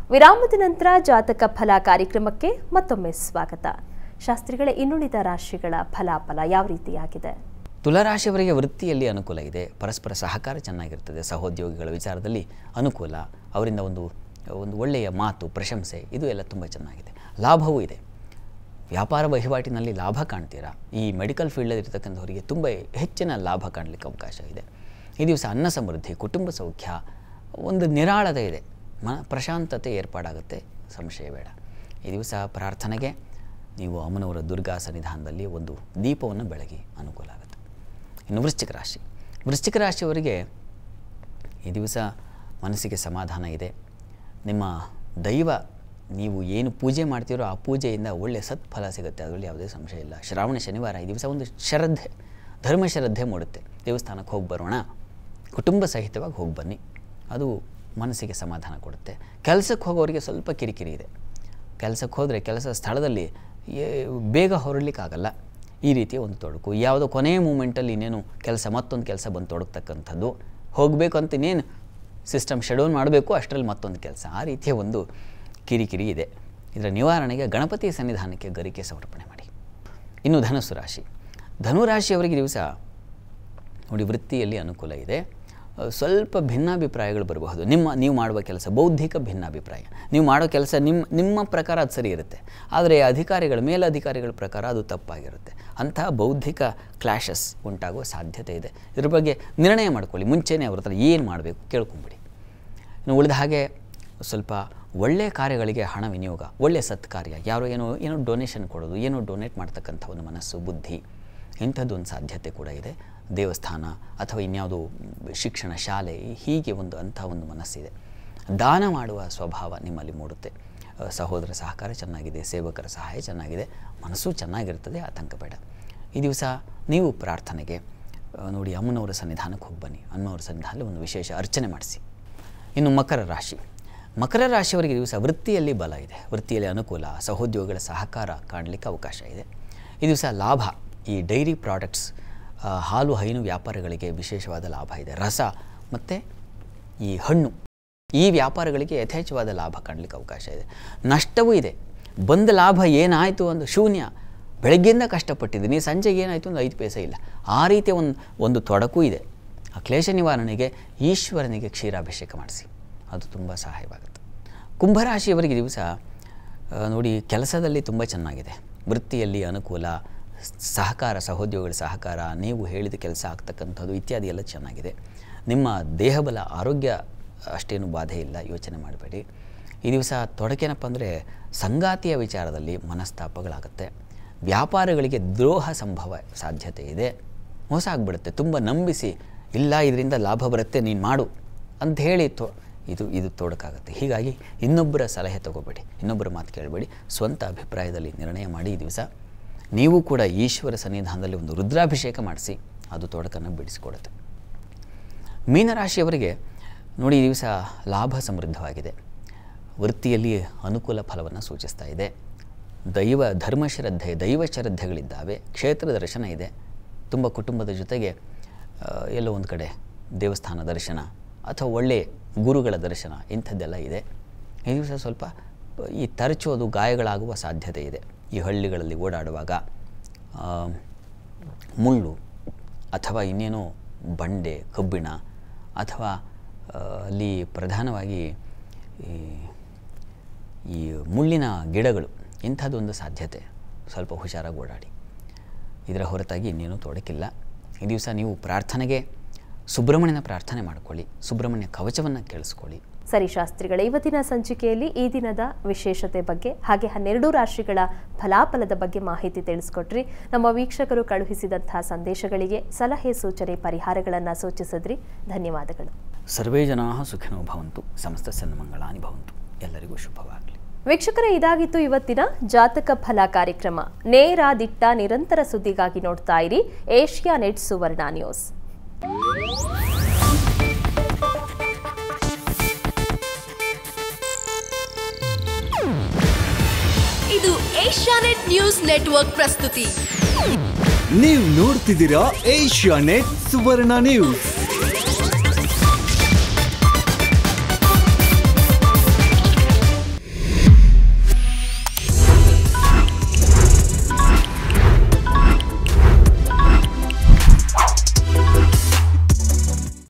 ವಿರಾಮದ ನಂತರ ಜಾತಕ ಫಲ ಕಾರ್ಯಕ್ರಮಕ್ಕೆ ಮತ್ತೊಮ್ಮೆ ಸ್ವಾಗತ ಶಾಸ್ತ್ರಿಗಳೇ ಇನ್ನುಳಿದ ರಾಶಿಗಳ ಫಲಾಫಲ ಯಾವ ರೀತಿಯಾಗಿದೆ ತುಲಾರಾಶಿಯವರಿಗೆ ವೃತ್ತಿಯಲ್ಲಿ ಅನುಕೂಲ ಇದೆ ಪರಸ್ಪರ ಸಹಕಾರ ಚೆನ್ನಾಗಿರ್ತದೆ ಸಹೋದ್ಯೋಗಿಗಳ ವಿಚಾರದಲ್ಲಿ ಅನುಕೂಲ ಅವರಿಂದ ಒಂದು ಒಂದು ಒಳ್ಳೆಯ ಮಾತು ಪ್ರಶಂಸೆ ಇದು ಎಲ್ಲ ತುಂಬ ಚೆನ್ನಾಗಿದೆ ಲಾಭವೂ ಇದೆ ವ್ಯಾಪಾರ ವಹಿವಾಟಿನಲ್ಲಿ ಲಾಭ ಕಾಣ್ತೀರಾ ಈ ಮೆಡಿಕಲ್ ಫೀಲ್ಡಲ್ಲಿ ಇರ್ತಕ್ಕಂಥವರಿಗೆ ತುಂಬ ಹೆಚ್ಚಿನ ಲಾಭ ಕಾಣಲಿಕ್ಕೆ ಅವಕಾಶ ಇದೆ ಈ ದಿವಸ ಅನ್ನ ಸಮೃದ್ಧಿ ಕುಟುಂಬ ಸೌಖ್ಯ ಒಂದು ನಿರಾಳತೆ ಇದೆ ಮ ಪ್ರಶಾಂತತೆ ಏರ್ಪಾಡಾಗುತ್ತೆ ಸಂಶಯ ಬೇಡ ಈ ದಿವಸ ಪ್ರಾರ್ಥನೆಗೆ ನೀವು ಅಮ್ಮನವರ ದುರ್ಗಾ ಸನ್ನಿಧಾನದಲ್ಲಿ ಒಂದು ದೀಪವನ್ನು ಬೆಳಗಿ ಅನುಕೂಲ ಆಗುತ್ತೆ ಇನ್ನು ವೃಶ್ಚಿಕ ರಾಶಿ ವೃಶ್ಚಿಕ ರಾಶಿಯವರಿಗೆ ಈ ದಿವಸ ಮನಸ್ಸಿಗೆ ಸಮಾಧಾನ ಇದೆ ನಿಮ್ಮ ದೈವ ನೀವು ಏನು ಪೂಜೆ ಮಾಡ್ತೀರೋ ಆ ಪೂಜೆಯಿಂದ ಒಳ್ಳೆಯ ಸತ್ಫಲ ಸಿಗುತ್ತೆ ಅದರಲ್ಲಿ ಯಾವುದೇ ಸಂಶಯ ಇಲ್ಲ ಶ್ರಾವಣ ಶನಿವಾರ ಈ ದಿವಸ ಒಂದು ಶ್ರದ್ಧೆ ಧರ್ಮ ಶ್ರದ್ಧೆ ಮೂಡುತ್ತೆ ದೇವಸ್ಥಾನಕ್ಕೆ ಹೋಗಿ ಬರೋಣ ಕುಟುಂಬ ಸಹಿತವಾಗಿ ಹೋಗಿ ಬನ್ನಿ ಅದು ಮನಸ್ಸಿಗೆ ಸಮಾಧಾನ ಕೊಡುತ್ತೆ ಕೆಲಸಕ್ಕೆ ಹೋಗೋರಿಗೆ ಸ್ವಲ್ಪ ಕಿರಿಕಿರಿ ಇದೆ ಕೆಲಸಕ್ಕೆ ಹೋದರೆ ಕೆಲಸ ಸ್ಥಳದಲ್ಲಿ ಏ- ಬೇಗ ಹೊರಡ್ಲಿಕ್ಕಾಗಲ್ಲ ಈ ರೀತಿಯ ಒಂದು ತೊಡಕು ಯಾವುದೋ ಕೊನೆಯ ಮೂಮೆಂಟಲ್ಲಿ ಇನ್ನೇನು ಕೆಲಸ ಮತ್ತೊಂದು ಕೆಲಸ ಬಂದು ತೊಡಗ್ತಕ್ಕಂಥದ್ದು ಹೋಗಬೇಕು ಅಂತ ಇನ್ನೇನು ಸಿಸ್ಟಮ್ ಶೆಡ್ಯೂಲ್ ಮಾಡಬೇಕು ಅಷ್ಟರಲ್ಲಿ ಮತ್ತೊಂದು ಕೆಲಸ ಆ ರೀತಿಯ ಒಂದು ಕಿರಿಕಿರಿ ಇದೆ ಇದರ ನಿವಾರಣೆಗೆ ಗಣಪತಿ ಸನ್ನಿಧಾನಕ್ಕೆ ಗರಿಕೆ ಸಮರ್ಪಣೆ ಮಾಡಿ ಇನ್ನು ಧನುಸ್ಸು ರಾಶಿ ಧನುರಾಶಿಯವರಿಗೆ ಈ ದಿವಸ ನೋಡಿ ವೃತ್ತಿಯಲ್ಲಿ ಅನುಕೂಲ ಇದೆ ಅ, ಸ್ವಲ್ಪ ಭಿನ್ನಾಭಿಪ್ರಾಯಗಳು ಬರಬಹುದು ನಿಮ್ಮ ನೀವು ಮಾಡುವ ಕೆಲಸ ಬೌದ್ಧಿಕ ಭಿನ್ನಾಭಿಪ್ರಾಯ ನೀವು ಮಾಡೋ ಕೆಲಸ ನಿಮ್ಮ ನಿಮ್ಮ ಪ್ರಕಾರ ಅದು ಸರಿ ಇರುತ್ತೆ ಆದರೆ ಅಧಿಕಾರಿಗಳ ಮೇಲಧಿಕಾರಿಗಳ ಪ್ರಕಾರ ಅದು ತಪ್ಪಾಗಿರುತ್ತೆ ಅಂತಹ ಬೌದ್ಧಿಕ ಕ್ಲಾಶಸ್ ಉಂಟಾಗುವ ಸಾಧ್ಯತೆ ಇದೆ ಇದ್ರ ಬಗ್ಗೆ ನಿರ್ಣಯ ಮಾಡ್ಕೊಳ್ಳಿ ಮುಂಚೆನೇ ಅವ್ರ ಹತ್ರ ಏನು ಮಾಡಬೇಕು ಕೇಳ್ಕೊಂಬಿಡಿ ಇನ್ನು ಉಳಿದ ಹಾಗೆ ಸ್ವಲ್ಪ ಒಳ್ಳೆಯ ಕಾರ್ಯಗಳಿಗೆ ಹಣ ವಿನಿಯೋಗ ಒಳ್ಳೆಯ ಸತ್ಕಾರ್ಯ ಯಾರೋ ಏನೋ ಏನೋ ಡೊನೇಷನ್ ಕೊಡೋದು ಏನೋ ಡೊನೇಟ್ ಮಾಡ್ತಕ್ಕಂಥ ಒಂದು ಮನಸ್ಸು ಬುದ್ಧಿ ಇಂಥದ್ದು ಒಂದು ಸಾಧ್ಯತೆ ಕೂಡ ಇದೆ ದೇವಸ್ಥಾನ ಅಥವಾ ಇನ್ಯಾವುದೋ ಶಿಕ್ಷಣ ಶಾಲೆ ಹೀಗೆ ಒಂದು ಅಂಥ ಒಂದು ಮನಸ್ಸಿದೆ ದಾನ ಮಾಡುವ ಸ್ವಭಾವ ನಿಮ್ಮಲ್ಲಿ ಮೂಡುತ್ತೆ ಅ, ಸಹೋದರ ಸಹಕಾರ ಚೆನ್ನಾಗಿದೆ ಸೇವಕರ ಸಹಾಯ ಚೆನ್ನಾಗಿದೆ ಮನಸ್ಸು ಚೆನ್ನಾಗಿರ್ತದೆ ಆತಂಕ ಬೇಡ ಈ ದಿವಸ ನೀವು ಪ್ರಾರ್ಥನೆಗೆ ಆ, ನೋಡಿ ಅಮ್ಮನವರ ಸನ್ನಿಧಾನಕ್ಕೆ ಹೋಗಿ ಬನ್ನಿ ಅಮ್ಮನವರ ಸನ್ನಿಧಾನದಲ್ಲಿ ಒಂದು ವಿಶೇಷ ಅರ್ಚನೆ ಮಾಡಿಸಿ ಇನ್ನು ಮಕರ ರಾಶಿ ಮಕರ ರಾಶಿಯವರಿಗೆ ಈ ದಿವಸ ವೃತ್ತಿಯಲ್ಲಿ ಬಲ ಇದೆ ವೃತ್ತಿಯಲ್ಲಿ ಅನುಕೂಲ ಸಹೋದ್ಯೋಗಿಗಳ ಸಹಕಾರ ಕಾಣಲಿಕ್ಕೆ ಅವಕಾಶ ಇದೆ ಈ ದಿವಸ ಲಾಭ ಈ ಡೈರಿ ಪ್ರಾಡಕ್ಟ್ಸ್ ಆ, ಹಾಲು ಹೈನು ವ್ಯಾಪಾರಗಳಿಗೆ ವಿಶೇಷವಾದ ಲಾಭ ಇದೆ ರಸ ಮತ್ತು ಈ ಹಣ್ಣು ಈ ವ್ಯಾಪಾರಗಳಿಗೆ ಯಥೇಚ್ಛವಾದ ಲಾಭ ಕಾಣಲಿಕ್ಕೆ ಅವಕಾಶ ಇದೆ ನಷ್ಟವೂ ಇದೆ ಬಂದ ಲಾಭ ಏನಾಯಿತು ಒಂದು ಶೂನ್ಯ ಬೆಳಗ್ಗೆಯಿಂದ ಕಷ್ಟಪಟ್ಟಿದ್ದೀನಿ ಸಂಜೆಗೆ ಏನಾಯಿತು ಒಂದು ಐದು ಪೈಸೆ ಇಲ್ಲ ಆ ರೀತಿಯ ಒಂದು ಒಂದು ತೊಡಕು ಇದೆ ಆ ಕ್ಲೇಶ ನಿವಾರಣೆಗೆ ಈಶ್ವರನಿಗೆ ಕ್ಷೀರಾಭಿಷೇಕ ಮಾಡಿಸಿ ಅದು ತುಂಬ ಸಹಾಯವಾಗುತ್ತೆ ಕುಂಭರಾಶಿಯವರಿಗೆ ಈ ದಿವಸ ಆ, ನೋಡಿ ಕೆಲಸದಲ್ಲಿ ತುಂಬ ಚೆನ್ನಾಗಿದೆ ವೃತ್ತಿಯಲ್ಲಿ ಅನುಕೂಲ ಸ್- ಸಹಕಾರ ಸಹೋದ್ಯೋಗಿಗಳ ಸಹಕಾರ ನೀವು ಹೇಳಿದ ಕೆಲಸ ಆಗ್ತಕ್ಕಂಥದ್ದು ಇತ್ಯಾದಿ ಎಲ್ಲ ಚೆನ್ನಾಗಿದೆ ನಿಮ್ಮ ದೇಹಬಲ ಆರೋಗ್ಯ ಅಷ್ಟೇನು ಬಾಧೆ ಇಲ್ಲ ಯೋಚನೆ ಮಾಡಬೇಡಿ ಈ ದಿವಸ ತೊಡಕೇನಪ್ಪ ಅಂದರೆ ಸಂಗಾತಿಯ ವಿಚಾರದಲ್ಲಿ ಮನಸ್ತಾಪಗಳಾಗುತ್ತೆ ವ್ಯಾಪಾರಗಳಿಗೆ ದ್ರೋಹ ಸಂಭವ ಸಾಧ್ಯತೆ ಇದೆ ಮೋಸ ಆಗಿಬಿಡುತ್ತೆ ತುಂಬ ನಂಬಿಸಿ ಇಲ್ಲ ಇದರಿಂದ ಲಾಭ ಬರುತ್ತೆ ನೀನು ಮಾಡು ಅಂತ ಹೇಳಿ ತೊ ಇದು ಇದು ತೊಡಕಾಗುತ್ತೆ ಹೀಗಾಗಿ ಇನ್ನೊಬ್ಬರ ಸಲಹೆ ತಗೋಬೇಡಿ ಇನ್ನೊಬ್ಬರ ಮಾತು ಕೇಳಬೇಡಿ ಸ್ವಂತ ಅಭಿಪ್ರಾಯದಲ್ಲಿ ನಿರ್ಣಯ ಮಾಡಿ ಈ ದಿವಸ ನೀವು ಕೂಡ ಈಶ್ವರ ಸನ್ನಿಧಾನದಲ್ಲಿ ಒಂದು ರುದ್ರಾಭಿಷೇಕ ಮಾಡಿಸಿ ಅದು ತೊಡಕನ್ನು ಬಿಡಿಸಿಕೊಡುತ್ತೆ ಮೀನರಾಶಿಯವರಿಗೆ ನೋಡಿ ಈ ದಿವಸ ಲಾಭ ಸಮೃದ್ಧವಾಗಿದೆ ವೃತ್ತಿಯಲ್ಲಿ ಅನುಕೂಲ ಫಲವನ್ನು ಸೂಚಿಸ್ತಾ ಇದೆ ದೈವ ಧರ್ಮಶ್ರದ್ಧೆ ದೈವ ಶ್ರದ್ಧೆಗಳಿದ್ದಾವೆ ಕ್ಷೇತ್ರ ದರ್ಶನ ಇದೆ ತುಂಬ ಕುಟುಂಬದ ಜೊತೆಗೆ ಆ, ಎಲ್ಲೋ ಒಂದು ಕಡೆ ದೇವಸ್ಥಾನ ದರ್ಶನ ಅಥವಾ ಒಳ್ಳೆಯ ಗುರುಗಳ ದರ್ಶನ ಇಂಥದ್ದೆಲ್ಲ ಇದೆ ಈ ದಿವಸ ಸ್ವಲ್ಪ ಈ ತರಚೋದು ಗಾಯಗಳಾಗುವ ಸಾಧ್ಯತೆ ಇದೆ ಈ ಹಳ್ಳಿಗಳಲ್ಲಿ ಓಡಾಡುವಾಗ ಆ, ಮುಳ್ಳು ಅಥವಾ ಇನ್ನೇನೋ ಬಂಡೆ ಕಬ್ಬಿಣ ಅಥವಾ ಆ, ಅಲ್ಲಿ ಪ್ರಧಾನವಾಗಿ ಈ ಈ ಮುಳ್ಳಿನ ಗಿಡಗಳು ಇಂಥದ್ದೊಂದು ಸಾಧ್ಯತೆ ಸ್ವಲ್ಪ ಹುಷಾರಾಗಿ ಓಡಾಡಿ ಇದರ ಹೊರತಾಗಿ ಇನ್ನೇನೂ ತೊಡಕಿಲ್ಲ ಈ ದಿವಸ ನೀವು ಪ್ರಾರ್ಥನೆಗೆ ಸುಬ್ರಹ್ಮಣ್ಯನ ಪ್ರಾರ್ಥನೆ ಮಾಡ್ಕೊಳ್ಳಿ ಸುಬ್ರಹ್ಮಣ್ಯ ಕವಚವನ್ನು ಕೇಳಿಸ್ಕೊಳ್ಳಿ ಸರಿ ಶಾಸ್ತ್ರಿಗಳ ಇವತ್ತಿನ ಸಂಚಿಕೆಯಲ್ಲಿ ಈ ದಿನದ ವಿಶೇಷತೆ ಬಗ್ಗೆ ಹಾಗೆ ಹನ್ನೆರಡು ರಾಶಿಗಳ ಫಲಾಫಲದ ಬಗ್ಗೆ ಮಾಹಿತಿ ತಿಳಿಸ್ಕೊಟ್ರಿ ನಮ್ಮ ವೀಕ್ಷಕರು ಕಳುಹಿಸಿದಂತಹ ಸಂದೇಶಗಳಿಗೆ ಸಲಹೆ ಸೂಚನೆ ಪರಿಹಾರಗಳನ್ನು ಸೂಚಿಸಿದ್ರಿ ಧನ್ಯವಾದಗಳು ಸರ್ವೇ ಜನಾ ಸುಖಿನೋ ಭವಂತು ಸಮಸ್ತ ಸನ್ಮಂಗಳಾನಿ ಭವಂತು ಎಲ್ಲರಿಗೂ ಶುಭವಾಗಲಿ ವೀಕ್ಷಕರೇ ಇದಾಗಿತ್ತು ಇವತ್ತಿನ ಜಾತಕ ಫಲ ಕಾರ್ಯಕ್ರಮ ನೇರ ದಿಟ್ಟ ನಿರಂತರ ಸುದ್ದಿಗಾಗಿ ನೋಡ್ತಾ ಇರಿ ಏಷ್ಯಾ ನೆಟ್ ಸುವರ್ಣ ನ್ಯೂಸ್ ಇದು ಏಷ್ಯಾನೆಟ್ ನ್ಯೂಸ್ ನೆಟ್ವರ್ಕ್ ಪ್ರಸ್ತುತಿ ನೀವು ನೋಡ್ತಿದ್ದೀರಾ ಏಷ್ಯಾ ನೆಟ್ ಸುವರ್ಣ ನ್ಯೂಸ್